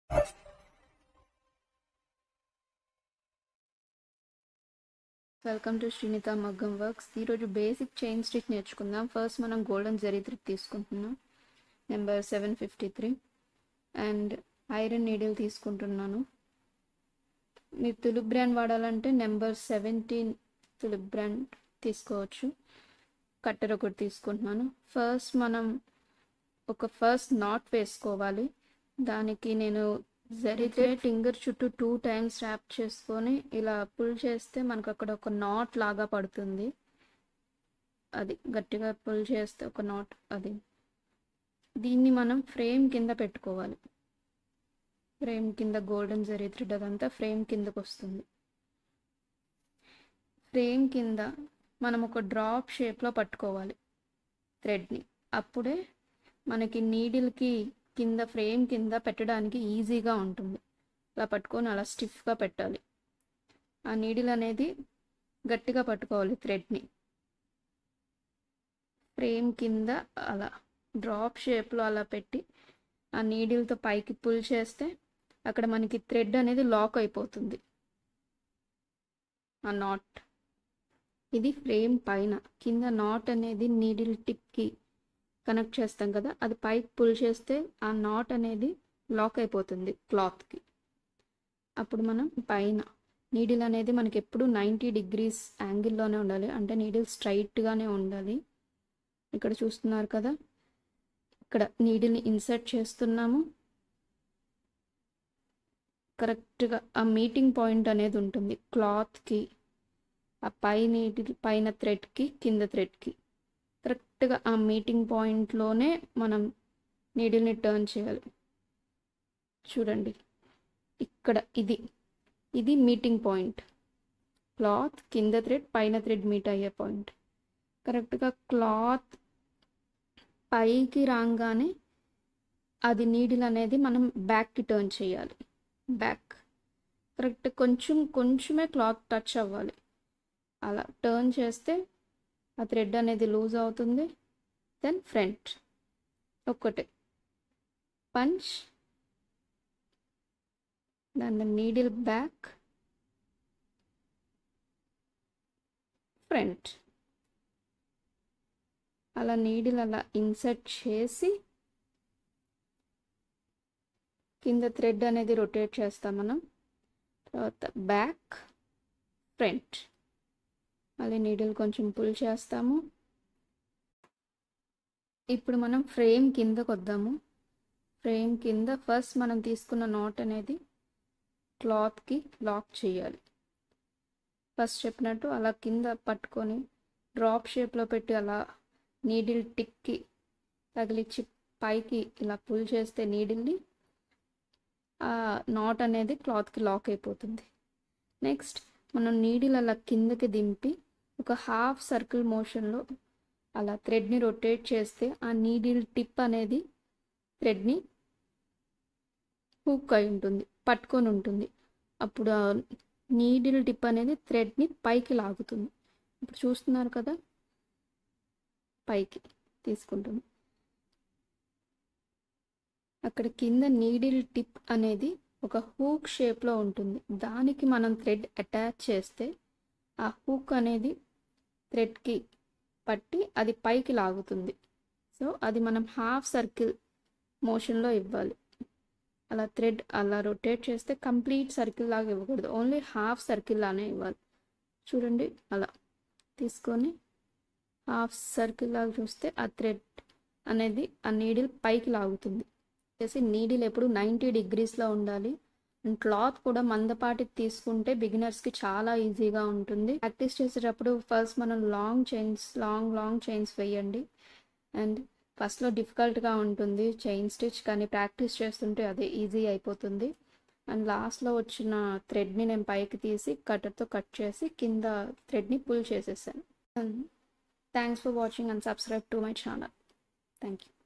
welcome to Srinitha మగ్గం works ఈరోజు basic chain stitch నేర్చుకుందాం ఫస్ట్ మనం గోల్డెన్ జరీ థ్రెడ్ తీసుకుంటున్నాం number seven fifty three and iron needle తీసుకుంటున్నాను మీరు తులుప్ బ్రాండ్ వాడాలంటే నెంబర్ సెవెంటీన్ తులుప్ బ్రాండ్ తీసుకోవచ్చు కట్టెర ఒకటి తీసుకుంటున్నాను ఫస్ట్ మనం ఒక ఫస్ట్ నాట్ వేసుకోవాలి దానికి నేను జరితే ఫింగర్ చుట్టూ టూ టైమ్స్ ర్యాప్ చేసుకొని ఇలా పుల్ చేస్తే మనకు అక్కడ ఒక నాట్ లాగా పడుతుంది అది గట్టిగా పుల్ చేస్తే ఒక నాట్ అది దీన్ని మనం ఫ్రేమ్ కింద పెట్టుకోవాలి ఫ్రేమ్ కింద గోల్డెన్ జరీ థ్రెడ్ అదంతా ఫ్రేమ్ కిందకు వస్తుంది ఫ్రేమ్ కింద మనం ఒక డ్రాప్ షేప్లో పట్టుకోవాలి థ్రెడ్ని అప్పుడే మనకి నీడిల్కి కింద ఫ్రేమ్ కింద పెట్టడానికి ఈజీగా ఉంటుంది అలా పట్టుకొని అలా స్టిఫ్గా పెట్టాలి ఆ నీడిల్ అనేది గట్టిగా పట్టుకోవాలి థ్రెడ్ని ఫ్రేమ్ కింద అలా డ్రాప్ షేప్లో అలా పెట్టి ఆ నీడిల్తో పైకి పుల్ చేస్తే అక్కడ మనకి థ్రెడ్ అనేది లాక్ అయిపోతుంది ఆ నాట్ ఇది ఫ్రేమ్ పైన కింద నాట్ అనేది నీడిల్ టిప్కి కనెక్ట్ చేస్తాం కదా అది పైకి పుల్ చేస్తే ఆ నాట్ అనేది లాక్ అయిపోతుంది క్లాత్కి అప్పుడు మనం పైన నీడిల్ అనేది మనకి ఎప్పుడు నైంటీ డిగ్రీస్ యాంగిల్లోనే ఉండాలి అంటే నీడిల్ స్ట్రైట్గానే ఉండాలి ఇక్కడ చూస్తున్నారు కదా ఇక్కడ నీడిల్ని ఇన్సర్ట్ చేస్తున్నాము కరెక్ట్గా ఆ మీటింగ్ పాయింట్ అనేది ఉంటుంది క్లాత్కి ఆ పై నీడిల్ పైన థ్రెడ్కి కింద థ్రెడ్కి కరెక్ట్గా ఆ మీటింగ్ పాయింట్లోనే మనం నీడిల్ని టర్న్ చేయాలి చూడండి ఇక్కడ ఇది ఇది మీటింగ్ పాయింట్ క్లాత్ కింద థ్రెడ్ పైన థ్రెడ్ మీట్ అయ్యే పాయింట్ కరెక్ట్గా క్లాత్ పైకి రాగానే అది నీడిల్ అనేది మనం బ్యాక్కి టర్న్ చేయాలి బ్యాక్ కరెక్ట్ కొంచెం కొంచెమే క్లాత్ టచ్ అవ్వాలి అలా టర్న్ చేస్తే ఆ థ్రెడ్ అనేది లూజ్ అవుతుంది దెన్ ఫ్రంట్ ఒక్కటే పంచ్ దాని నీడిల్ బ్యాక్ ఫ్రంట్ అలా నీడిల్ అలా ఇన్సర్ట్ చేసి కింద థ్రెడ్ అనేది రొటేట్ చేస్తాం మనం తర్వాత బ్యాక్ ఫ్రంట్ మళ్ళీ నీడిల్ కొంచెం పుల్ చేస్తాము ఇప్పుడు మనం ఫ్రేమ్ కిందకు వద్దాము ఫ్రేమ్ కింద ఫస్ట్ మనం తీసుకున్న నాట్ అనేది క్లాత్కి లాక్ చేయాలి ఫస్ట్ చెప్పినట్టు అలా కింద పట్టుకొని డ్రాప్ షేప్లో పెట్టి అలా నీడిల్ టిక్కి తగిలిచ్చి పైకి ఇలా పుల్ చేస్తే నీడిల్ని ఆ నాట్ అనేది క్లాత్కి లాక్ అయిపోతుంది నెక్స్ట్ మనం నీడిల్ అలా కిందకి దింపి ఒక హాఫ్ సర్కిల్ మోషన్లో అలా థ్రెడ్ని రొటేట్ చేస్తే ఆ నీడిల్ టిప్ అనేది థ్రెడ్ని హుక్ అయి ఉంటుంది పట్టుకొని ఉంటుంది అప్పుడు ఆ నీడిల్ టిప్ అనేది థ్రెడ్ని పైకి లాగుతుంది ఇప్పుడు చూస్తున్నారు కదా పైకి తీసుకుంటుంది అక్కడ కింద నీడిల్ టిప్ అనేది ఒక హూక్ షేప్లో ఉంటుంది దానికి మనం థ్రెడ్ అటాచ్ చేస్తే ఆ హూక్ అనేది థ్రెడ్కి పట్టి అది పైకి లాగుతుంది సో అది మనం హాఫ్ సర్కిల్ మోషన్లో ఇవ్వాలి అలా థ్రెడ్ అలా రొటేట్ చేస్తే కంప్లీట్ సర్కిల్ లాగా ఇవ్వకూడదు ఓన్లీ హాఫ్ సర్కిల్ లానే ఇవ్వాలి చూడండి అలా తీసుకొని హాఫ్ సర్కిల్ లాగా చూస్తే ఆ థ్రెడ్ అనేది ఆ నీడిల్ పైకి లాగుతుంది చేసి నీడిల్ ఎప్పుడు నైంటీ డిగ్రీస్లో ఉండాలి అండ్ క్లాత్ కూడా మందపాటి తీసుకుంటే బిగినర్స్కి చాలా ఈజీగా ఉంటుంది ప్రాక్టీస్ చేసేటప్పుడు ఫస్ట్ మనం long chains long long chains వేయండి అండ్ ఫస్ట్లో డిఫికల్ట్గా ఉంటుంది చైన్ స్టిచ్ కానీ ప్రాక్టీస్ చేస్తుంటే అదే ఈజీ అయిపోతుంది అండ్ లాస్ట్లో వచ్చిన థ్రెడ్ని నేను పైకి తీసి కట్టర్తో కట్ చేసి కింద థ్రెడ్ని పుల్ చేసేసాను thanks for watching and subscribe to my channel thank you